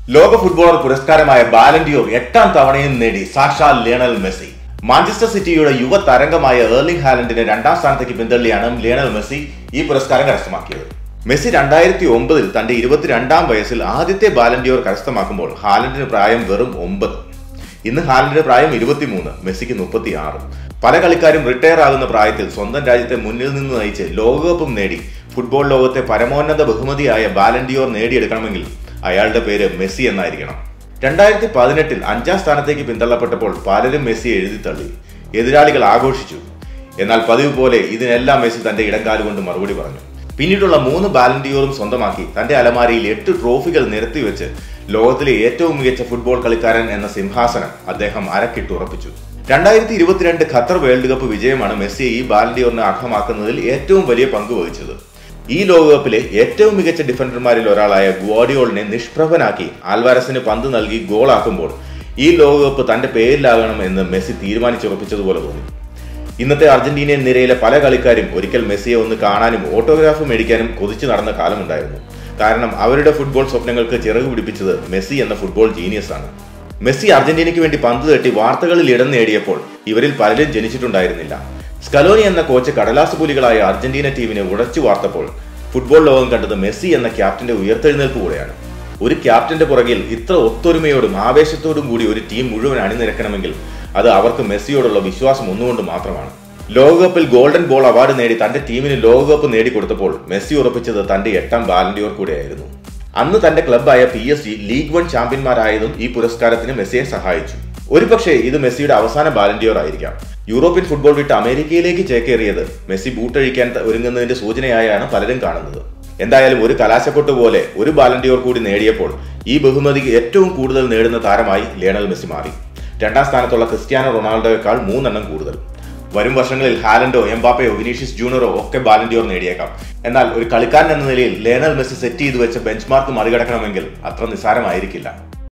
ലോക footballer പുരസ്കാരമായ Ballon d'Or എട്ടാം തവണയും നേടി സാക്ഷാൽ ലിയണൽ മെസ്സി മാഞ്ചസ്റ്റർ സിറ്റിയുടെ യുവ തരംഗമായ ഏർലിംഗ് ഹാലൻഡിനെ രണ്ടാം സ്ഥാനത്തേക്ക് പിന്തള്ളിയാണ് ലിയണൽ മെസ്സി ഈ പുരസ്കാരം കരസ്ഥമാക്കിയത് മെസ്സി രണ്ടായിരത്തി ഒമ്പതിൽ തന്റെ ഇരുപത്തിരണ്ടാം വയസ്സിൽ ആദ്യത്തെ ബാലൻഡിയോർ കരസ്ഥമാക്കുമ്പോൾ ഹാലൻഡിന് പ്രായം വെറും ഒമ്പത് ഇന്ന് ഹാലൻഡിന്റെ പ്രായം ഇരുപത്തിമൂന്ന് മെസ്സിക്ക് മുപ്പത്തി ആറ് പല കളിക്കാരും റിട്ടയർ ആകുന്ന പ്രായത്തിൽ സ്വന്തം രാജ്യത്തെ മുന്നിൽ നിന്ന് നയിച്ച് ലോകകപ്പും നേടി ഫുട്ബോൾ ലോകത്തെ പരമോന്നത ബഹുമതിയായ ബാലൻഡിയോർ നേടിയെടുക്കണമെങ്കിൽ അയാളുടെ പേര് മെസ്സി എന്നായിരിക്കണം രണ്ടായിരത്തി പതിനെട്ടിൽ അഞ്ചാം സ്ഥാനത്തേക്ക് പിന്തള്ളപ്പെട്ടപ്പോൾ പലരും മെസ്സിയെ എഴുതി തള്ളി എതിരാളികൾ ആഘോഷിച്ചു എന്നാൽ പതിവ് പോലെ ഇതിനെല്ലാം മെസ്സി തന്റെ ഇടങ്കാലുകൊണ്ട് മറുപടി പറഞ്ഞു പിന്നീടുള്ള മൂന്ന് ബാലൻഡിയോറും സ്വന്തമാക്കി തന്റെ അലമാരയിൽ എട്ട് ട്രോഫികൾ നിരത്തിവെച്ച് ലോകത്തിലെ ഏറ്റവും മികച്ച ഫുട്ബോൾ കളിക്കാരൻ എന്ന സിംഹാസനം അദ്ദേഹം അരക്കിട്ടുറപ്പിച്ചു രണ്ടായിരത്തി ഇരുപത്തിരണ്ട് ഖത്തർ വേൾഡ് കപ്പ് വിജയമാണ് മെസ്സിയെ ഈ ബാലൻഡിയോറിനെ അർഹമാക്കുന്നതിൽ ഏറ്റവും വലിയ പങ്ക് വഹിച്ചത് ഈ ലോകകപ്പിലെ ഏറ്റവും മികച്ച ഡിഫൻഡർമാരിൽ ഒരാളായ ഗ്വാഡിയോളിനെ നിഷ്പ്രഭനാക്കി ആൽവാരസിന് പന്ത് നൽകി ഗോളാക്കുമ്പോൾ ഈ ലോകകപ്പ് തന്റെ പേരിലാകണം എന്ന് മെസ്സി തീരുമാനിച്ചുറപ്പിച്ചതുപോലെ തോന്നി ഇന്നത്തെ അർജന്റീനിയൻ നിരയിലെ പല കളിക്കാരും ഒരിക്കൽ മെസ്സിയെ ഒന്ന് കാണാനും ഓട്ടോഗ്രാഫ് മേടിക്കാനും കൊതിച്ചു നടന്ന കാലമുണ്ടായിരുന്നു കാരണം അവരുടെ ഫുട്ബോൾ സ്വപ്നങ്ങൾക്ക് ചിറക് പിടിപ്പിച്ചത് മെസ്സി എന്ന ഫുട്ബോൾ ജീനിയസ് ആണ് മെസ്സി അർജന്റീനയ്ക്ക് വേണ്ടി പന്ത് തട്ടി വാർത്തകളിൽ ഇടം നേടിയപ്പോൾ ഇവരിൽ പലരും ജനിച്ചിട്ടുണ്ടായിരുന്നില്ല സ്കലോനി എന്ന കോച്ച് കടലാസ് പുലികളായ അർജന്റീന ടീമിനെ ഉടച്ചു വാർത്തപ്പോൾ ഫുട്ബോൾ ലോകം കണ്ടത് മെസ്സി എന്ന ക്യാപ്റ്റന്റെ ഉയർത്തെഴുന്നേൽപ്പ് കൂടെയാണ് ഒരു ക്യാപ്റ്റന്റെ പുറകിൽ ഇത്ര ഒത്തൊരുമയോടും ആവേശത്തോടും കൂടി ഒരു ടീം മുഴുവൻ അണിനിരക്കണമെങ്കിൽ അത് അവർക്ക് മെസ്സിയോടുള്ള വിശ്വാസം ഒന്നുകൊണ്ട് മാത്രമാണ് ലോകകപ്പിൽ ഗോൾഡൻ ബോൾ അവാർഡ് നേടി തന്റെ ടീമിന് ലോകകപ്പ് നേടിക്കൊടുത്തപ്പോൾ മെസ്സി ഉറപ്പിച്ചത് തന്റെ എട്ടാം ബാലൻഡിയോർ കൂടെയായിരുന്നു അന്ന് തന്റെ ക്ലബായ P S G league one ചാമ്പ്യന്മാരായതും ഈ പുരസ്കാരത്തിന് മെസ്സിയെ സഹായിച്ചു ഒരുപക്ഷെ ഇത് മെസ്സിയുടെ അവസാന ബാലൻഡിയോർ ആയിരിക്കാം യൂറോപ്യൻ ഫുട്ബോൾ വിട്ട് അമേരിക്കയിലേക്ക് ചേക്കേറിയത് മെസ്സി ബൂട്ടഴിക്കാൻ ത- ഒരുങ്ങുന്നതിന്റെ സൂചനയായാണ് പലരും കാണുന്നത് എന്തായാലും ഒരു കലാശക്കൊട്ട് പോലെ ഒരു ബാലൻഡിയോർ കൂടി നേടിയപ്പോൾ ഈ ബഹുമതിക്ക് ഏറ്റവും കൂടുതൽ നേടുന്ന താരമായി ലിയണൽ മെസ്സി മാറി രണ്ടാം സ്ഥാനത്തുള്ള ക്രിസ്ത്യാനോ റൊണാൾഡോയേക്കാൾ മൂന്നെണ്ണം കൂടുതൽ വരും വർഷങ്ങളിൽ ഹാലൻഡോ എംബാപ്പയോ വിനീഷ്യസ് ജൂനിയറോ ഒക്കെ ബാലൻഡിയോർ നേടിയേക്കാം എന്നാൽ ഒരു കളിക്കാരൻ എന്ന നിലയിൽ ലേണൽ മെസ്സി സെറ്റ് ചെയ്തു വെച്ച ബെഞ്ച് മാർക്ക് മറികടക്കണമെങ്കിൽ അത്ര നിസ്സാരമായിരിക്കില്ല